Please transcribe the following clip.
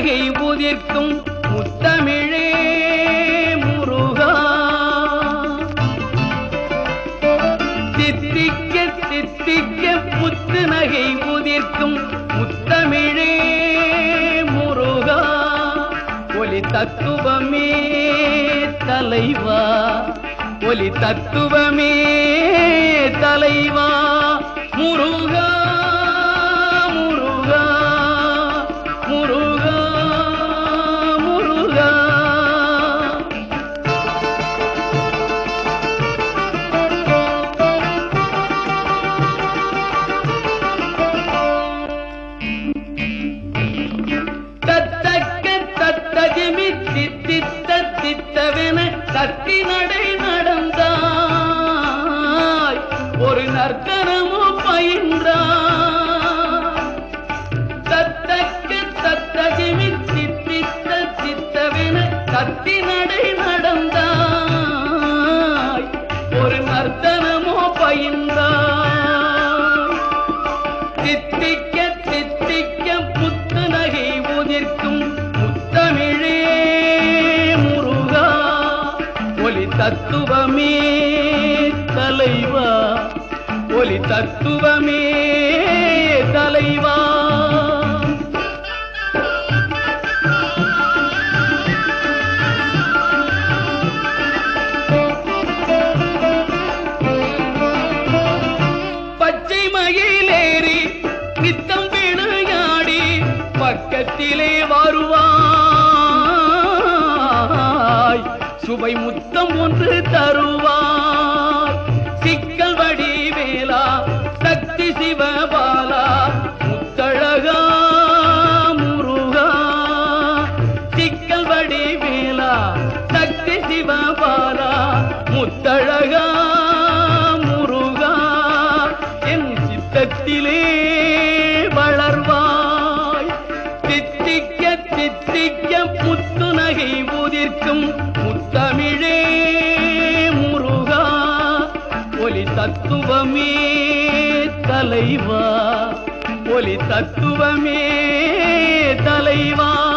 நகை உதிர்க்கும் முத்தமிழே முருகா தித்திக்க தித்திக்க முத்து நகை உதிர்க்கும் முத்தமிழே முருகா ஒலி தத்துவமே தலைவா ஒலி தத்துவமே தலைவா முருகா முருகா முருகா முருகா தத்தக்க தத்ததிமி தித்தித்த தித்தவென தத்தி நடை நடந்தாய் ஒரு நர்த்தனமோ பயின்றாய் தத்தக்க தத்ததிமி தித்தித்த தித்தவென தத்தி நடை நடந்தாய் ஒரு நர்த்தனமோ பயின்றாய் தித்திக்க தித்திக்க முத்து நகை உதிர்க்கும் முத்தமிழே முருகா ஒலி தத்துவமே தலைவா ஒலி தத்துவமே தலைவா பச்சை மயிலேறி நித்தம் விளையாடி பக்கத்திலே வருவாய் சுவை முத்தம் ஒன்று தருவாய் சிக்கல் வடி வேலா சக்தி சிவபாலா முத்தழகா முருகா சிக்கல் வடி வேலா சக்தி சிவபாலா முத்தழகா முருகா என் சித்தத்திலே வளர்வாய் தித்திக்க தித்திக்க முத்து நகை உதிர்க்கும் முத்தமிழே முருகா ஒலி தத்துவமே தலைவா ஒலி தத்துவமே தலைவா